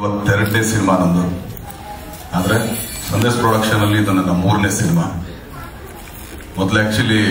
ಇವತ್ತೆರಡನೇ cinema ನಂದು ಆದ್ರೆ Sandesh production ಅಲ್ಲಿ ಇದು ನನ್ನ ಮೂರನೇ ಸಿನಿಮಾ ಮೊದಲು ಆಕ್ಚುಲಿ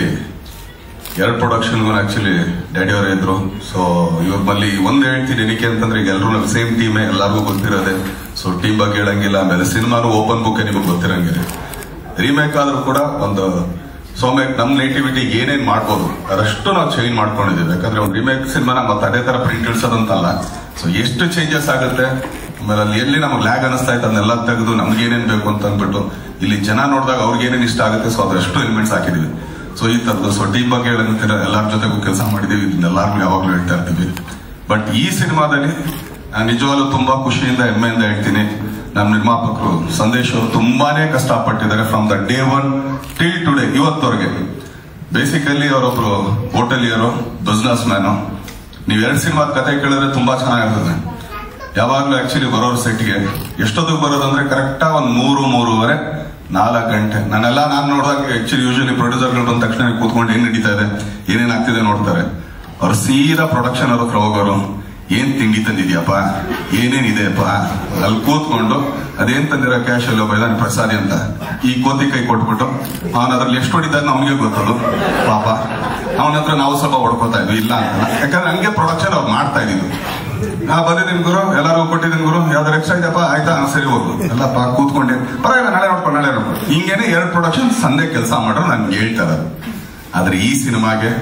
ಎರಡು ಪ್ರೊಡಕ್ಷನ್ಗೂ ಆಕ್ಚುಲಿ ಡ್ಯಾಡಿ ಅವರೇ ಇದ್ರು ಸೊ ಇವ್ರ ಬಲ್ಲಿ ಒಂದ್ ಹೇಳ್ತೀನಿ ಏನಕ್ಕೆ ಅಂತಂದ್ರೆ ಈಗ ಎಲ್ಲರೂ ಸೇಮ್ ಟೀಮೇ ಎಲ್ಲರಿಗೂ ಗೊತ್ತಿರೋದೆ ಸೊ ಟೀಮ್ ಬಗ್ಗೆ ಹೇಳಂಗಿಲ್ಲ ಆಮೇಲೆ ಸಿನಿಮಾನು ಓಪನ್ ಬುಕ್ ನಿಮಗೆ ಗೊತ್ತಿರಂಗಿಲ್ಲ ರೀಮೇಕ್ ಆದ್ರೂ ಕೂಡ ಒಂದು ಸೋಮೇಕ್ ನಮ್ ನೇಟಿವಿಟಿ ಏನೇನ್ ಮಾಡ್ಬೋದು ಅದಷ್ಟು ನಾವು ಚೇಂಜ್ ಮಾಡ್ಕೊಂಡಿದ್ದೀವಿ ಯಾಕಂದ್ರೆ ಒಂದು ರಿಮೇಕ್ ಸಿನಿಮಾನ ಮತ್ತೆ ಅದೇ ತರ ಪ್ರಿಂಟ್ ಇಳಿಸೋದಂತಲ್ಲ ಸೊ ಎಷ್ಟು ಚೇಂಜಸ್ ಆಗುತ್ತೆ ಆಮೇಲೆ ಅಲ್ಲಿ ಎಲ್ಲಿ ನಮಗೆ ಲ್ಯಾಗ್ ಅನಿಸ್ತಾ ಇತ್ತು ಅದನ್ನೆಲ್ಲ ತೆಗೆದು ನಮ್ಗೆ ಏನೇನ್ ಬೇಕು ಅಂತ ಅಂದ್ಬಿಟ್ಟು ಇಲ್ಲಿ ಜನ ನೋಡಿದಾಗ ಅವ್ರಿಗೆ ಏನೇನ್ ಇಷ್ಟ ಆಗುತ್ತೆ ಸೊ ಅದಷ್ಟು ಎಲಿಮೆಂಟ್ಸ್ ಹಾಕಿದೀವಿ ಸೊ ಈ ತರದ್ದು ಸೊ ಟೀಮ್ ಬಗ್ಗೆ ಹೇಳಂತೀರ ಎಲ್ಲರ ಜೊತೆಗೂ ಕೆಲಸ ಮಾಡಿದೀವಿ ಇದನ್ನೆಲ್ಲರಿಗೂ ಯಾವಾಗ್ಲೂ ಹೇಳ್ತಾ ಇರ್ತೀವಿ ಬಟ್ ಈ ಸಿನಿಮಾದಲ್ಲಿ ನಾನು ನಿಜವಾಗ್ಲೂ ತುಂಬಾ ಖುಷಿಯಿಂದ ಹೆಮ್ಮೆಯಿಂದ ಹೇಳ್ತೀನಿ ನಮ್ಮ ನಿರ್ಮಾಪಕರು ಸಂದೇಶ್ ಅವರು ತುಂಬಾನೇ ಕಷ್ಟಪಟ್ಟಿದ್ದಾರೆ from the day one till today ಇವತ್ತವರೆಗೆ ಬೇಸಿಕಲಿ ಅವರೊಬ್ರು ಹೋಟೆಲಿಯರು ಬಿಸ್ನೆಸ್ ಮ್ಯಾನು ನೀವು ಎರಡು ಸಿನಿಮಾದ ಕತೆ ಕೇಳಿದ್ರೆ ತುಂಬಾ ಚೆನ್ನಾಗಿರ್ತದೆ ಯಾವಾಗ್ಲೂ ಆಕ್ಚುಲಿ ಬರೋರು ಸೆಟ್ಗೆ ಎಷ್ಟೊತ್ತಿಗೆ ಬರೋದಂದ್ರೆ ಕರೆಕ್ಟಾ ಒಂದ್ ಮೂರು ಮೂರುವರೆ ನಾಲ್ಕು ಗಂಟೆ ನಾನೆಲ್ಲ ನಾನು ನೋಡಿದಾಗ ಆಕ್ಚುಲಿ ಯೂಶಲಿ ಪ್ರೊಡ್ಯೂಸರ್ಗಳು ಬಂದ ತಕ್ಷಣ ಕೂತ್ಕೊಂಡು ಏನ್ ನಡೀತಾ ಇದೆ ಏನೇನ್ ಆಗ್ತಿದೆ ನೋಡ್ತಾರೆ ಅವ್ರು ಸೀದಾ ಪ್ರೊಡಕ್ಷನ್ ಅವ್ರ ಹತ್ರ ಹೋಗೋರು ಏನ್ ತಿಂಡಿ ತಂದಿದ್ಯಪ್ಪ ಏನೇನಿದೆಯಪ್ಪ ಅಲ್ಲಿ ಕೂತ್ಕೊಂಡು ಅದೇನ್ ತಂದಿರೋ ಕ್ಯಾಶ್ ಅಲ್ಲಿ ಒಬ್ಬ ಇದಾನೆ ಪ್ರಸಾದಿ ಅಂತ ಈ ಕೋತಿ ಕೈ ಕೊಟ್ಬಿಟ್ಟು ಅವನ ಅದ್ರಲ್ಲಿ ಎಷ್ಟು ಹೊಡಿದಾಗ ಅವನಿಗೆ ಗೊತ್ತದು ಪಾಪ ಅವನ ಹತ್ರ ನಾವು ಸ್ವಲ್ಪ ಹೊಡ್ಕೋತಾ ಇದ್ವಿ ಇಲ್ಲ ಅಂತ ಯಾಕಂದ್ರೆ ಹಂಗೆ ಪ್ರೊಡಕ್ಷನ್ ಅವ್ರು ಮಾಡ್ತಾ ಇದ್ದಿದ್ದು ನಾ ಬಂದಿದ್ದೀನಿ ಗುರು ಎಲ್ಲರಿಗೂ ಕೊಟ್ಟಿದ್ದೀನಿ ಗುರು ಯಾವ್ದಾರು ಎಕ್ಸ್ಟ್ರಾ ಇದೆಯಪ್ಪ ಆಯ್ತಾ ಹಾ, ಸರಿ ಹೋಗು ಎಲ್ಲಪ್ಪ ಕೂತ್ಕೊಂಡೆ ಪರವಾಗಿಲ್ಲ ನಾಳೆ ನೋಡ್ಕೊಂಡು ನಾಳೆ ನೋಡ್ಕೊಂಡು ಹಿಂಗೇನೆ ಎರಡು ಪ್ರೊಡಕ್ಷನ್ ಸಂದೇ ಕೆಲಸ ಮಾಡ್ರು ನನ್ಗೆ ಹೇಳ್ತಾರೆ ಆದ್ರೆ ಈ ಸಿನಿಮಾಗೆ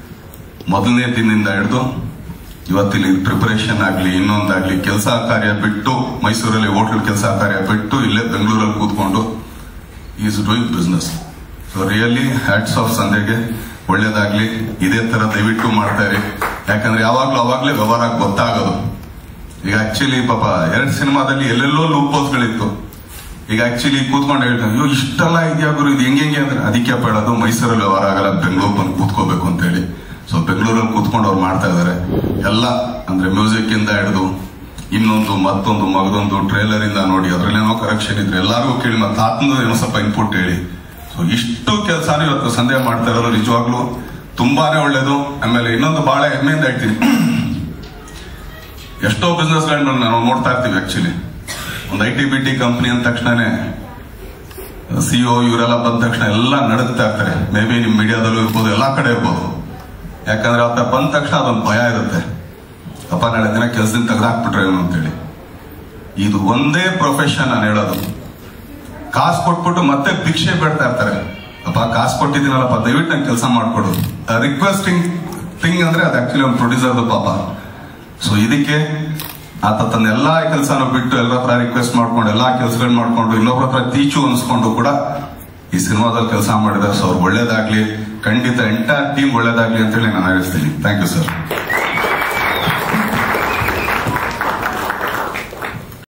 ಮೊದಲನೇ ದಿನದಿಂದ ಹಿಡಿದು ಇವತ್ತಿಲ್ಲಿ ಪ್ರಿಪರೇಷನ್ ಆಗ್ಲಿ ಇನ್ನೊಂದಾಗ್ಲಿ ಕೆಲಸ ಕಾರ್ಯ ಬಿಟ್ಟು ಮೈಸೂರಲ್ಲಿ ಹೋಟೆಲ್ ಕೆಲಸ ಕಾರ್ಯ ಬಿಟ್ಟು ಇಲ್ಲೇ ಬೆಂಗಳೂರಲ್ಲಿ ಕೂತ್ಕೊಂಡು is doing business so really hats off ಸಂದೇಗೆ ಒಳ್ಳೇದಾಗ್ಲಿ ಇದೇ ತರ ದಯವಿಟ್ಟು ಮಾಡ್ತಾ ಇರಿ ಯಾಕಂದ್ರೆ ಯಾವಾಗ್ಲೂ ಅವಾಗ್ಲೇ ವ್ಯವಹಾರ ಗೊತ್ತಾಗೋದು ಈಗ ಆಕ್ಚುಲಿ ಪಾಪ ಎರಡ್ ಸಿನಿಮಾದಲ್ಲಿ ಎಲ್ಲೆಲ್ಲೋ ಲೂಪ್ ಗಳಿತ್ತು ಈಗ ಆಕ್ಚುಲಿ ಕೂತ್ಕೊಂಡು ಹೇಳ್ತಾರೆ ಅಯ್ಯೋ ಇಷ್ಟೆಲ್ಲ ಇದೆಯಾ ಗುರು ಇದು ಹೆಂಗೆ ಹೆಂಗೆ ಅಂದ್ರೆ ಅದಕ್ಕೆ ಹೇಳೋದು ಮೈಸೂರಲ್ಲಿ ವ್ಯವಹಾರ ಆಗಲ್ಲ ಬೆಂಗಳೂರು ಬಂದು ಕೂತ್ಕೋಬೇಕು ಅಂತ ಹೇಳಿ ಸೊ ಬೆಂಗಳೂರಲ್ಲಿ ಕೂತ್ಕೊಂಡು ಅವ್ರು ಮಾಡ್ತಾ ಇದಾರೆ ಎಲ್ಲ ಅಂದ್ರೆ ಮ್ಯೂಸಿಕ್ ಇಂದ ಹಿಡಿದು ಇನ್ನೊಂದು ಮತ್ತೊಂದು ಮಗದೊಂದು ಟ್ರೇಲರ್ ಇಂದ ನೋಡಿ ಅದ್ರಲ್ಲೇನೋ ಕರೆಕ್ಷನ್ ಇದ್ರೆ ಎಲ್ಲಾರ್ಗೂ ಕೇಳಿ ಮತ್ತೆ ಆತ್ಮದ ಏನೋ ಸ್ವಲ್ಪ ಇನ್ಪುಟ್ ಹೇಳಿ ಸೊ ಇಷ್ಟು ಕೆಲಸನೂ ಇವತ್ತು ಸಂದೇಹ ಮಾಡ್ತಾ ಇರೋದು ನಿಜವಾಗ್ಲೂ ತುಂಬಾನೇ ಒಳ್ಳೇದು ಆಮೇಲೆ ಇನ್ನೊಂದು ಬಹಳ ಹೆಮ್ಮೆಯಿಂದ ಹೇಳ್ತೀನಿ ಎಷ್ಟೋ ಬಿಸ್ನೆಸ್ ಗಳನ್ನ ನಾವು ನೋಡ್ತಾ ಇರ್ತೀವಿ ಆಕ್ಚುಲಿ ಒಂದು I T B T company ಅಂದ ತಕ್ಷಣನೇ ಸಿಒ ಇವರೆಲ್ಲ ಬಂದ ತಕ್ಷಣ ಎಲ್ಲ ನಡುತ್ತಾ ಇರ್ತಾರೆ ಮೇ ಬಿ ನಿಮ್ ಮೀಡಿಯಾದಲ್ಲೂ ಇರ್ಬೋದು ಎಲ್ಲಾ ಕಡೆ ಇರ್ಬೋದು ಯಾಕಂದ್ರೆ ಅವ್ರ ಬಂದ ತಕ್ಷಣ ಅದೊಂದು ಭಯ ಇರುತ್ತೆ ಅಪ್ಪ ನಾಳೆ ದಿನ ಕೆಲಸದಿಂದ ತೆಗೆದಾಕ್ಬಿಟ್ರೆ ಏನು ಅಂತೇಳಿ ಇದು ಒಂದೇ ಪ್ರೊಫೆಷನ್ ನಾನು ಹೇಳೋದು ಕಾಸು ಕೊಟ್ಬಿಟ್ಟು ಮತ್ತೆ ಭಿಕ್ಷೆ ಬೇಡ್ತಾ ಇರ್ತಾರೆ ಅಪ್ಪ ಕಾಸು ಕೊಟ್ಟಿದ್ದೀನಲ್ಲಪ್ಪ ದಯವಿಟ್ಟು ನಂಗೆ ಕೆಲಸ ಮಾಡ್ಕೊಡು ರಿಕ್ವೆಸ್ಟಿಂಗ್ ಥಿಂಗ್ ಅಂದ್ರೆ ಅದು ಆಕ್ಚುಲಿ ಒಂದು ಪ್ರೊಡ್ಯೂಸರ್ದು ಪಾಪ ಸೊ ಇದಕ್ಕೆ ಆತ ತನ್ನ ಎಲ್ಲಾ ಕೆಲಸನ ಬಿಟ್ಟು ಎಲ್ಲರ ಹತ್ರ ರಿಕ್ವೆಸ್ಟ್ ಮಾಡ್ಕೊಂಡು ಎಲ್ಲಾ ಕೆಲಸಗಳು ಮಾಡ್ಕೊಂಡು ಇನ್ನೊಬ್ರ ಹತ್ರ ತೀಚು ಅನ್ಸ್ಕೊಂಡು ಕೂಡ ಈ ಸಿನಿಮಾದಲ್ಲಿ ಕೆಲಸ ಮಾಡಿದ್ದಾರೆ ಸೊ ಅವ್ರು ಒಳ್ಳೇದಾಗ್ಲಿ ಖಂಡಿತ ಎಂಟೈರ್ ಟೀಮ್ ಒಳ್ಳೇದಾಗ್ಲಿ ಅಂತ ಹೇಳಿ ನಾನು ಹೇಳ್ತೀನಿ ಥ್ಯಾಂಕ್ ಯು ಸರ್